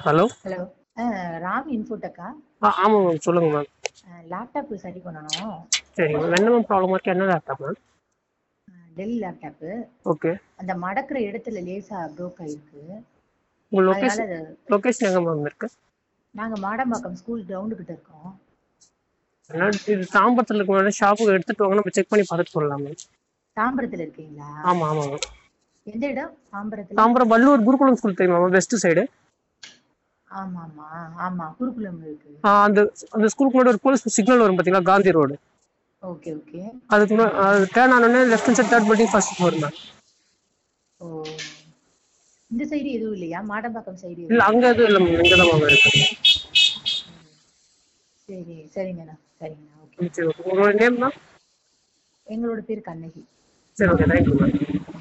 hello hello Ram இன்ஃபோடெக்கா ஆ ஆமாம் மேம் சொல்லுங்கள் மேம் லேப்டாப் சரி பண்ணணும் சரி மேம் என்ன மேம் ப்ராப்ளம் இருக்கு என்ன laptop ma'am Dell laptop okay அந்த மடக்கிற இடத்துல லேசா ப்ரோக் ஆயிருக்கு உங்கள் அதனால லொக்கேஷன் அது லொக்கேஷன் எங்கே மேம் இருக்கு நாங்க மாடம்பாக்கம் ஸ்கூல் கிரவுண்டு கிட்ட இருக்கோம் ஏன்னா இது தாம்பரத்தில் இருக்க ஷாப்புக்கு எடுத்துகிட்டு வாங்க நம்ம செக் பண்ணி பார்த்துட்டு சொல்லலாம் மேம் தாம்பரத்துல இருக்கீங்களா ஆமாம் ஆமாம் மேம் எந்த இடம் தாம்பரத்துல தாம்பரம் வள்ளூர் குருகுலம் ஸ்கூல் தெரியுமா மேம் வெஸ்ட் சைடு ஆமா ஆமா ஆமா குருகுலம் இருக்கு அந்த அந்த ஸ்கூலுக்கு முன்னாடி ஒரு போலீஸ் சிக்னல் வரும் பார்த்தீங்களா காந்தி ரோடு ஓகே ஓகே அதுக்கு முன்னாடி அது டேர்ன் ஆனோடனே left hand side third building first floor ma'am ஓ இந்த சைடு எதுவும் இல்லையா மாடம்பாக்கம் சைடு இல்லை அங்கே எதுவும் இல்லை மேம் இங்கே தான் மேம் இருக்கு சரி சரிங்கண்ணா சரிங்கண்ணா ஓகே ம், சரி ஓகே உங்களோட நேம் மேம் எங்களோட பேர் கண்ணகி சரி ஓகே தேங்க்யூ மேம்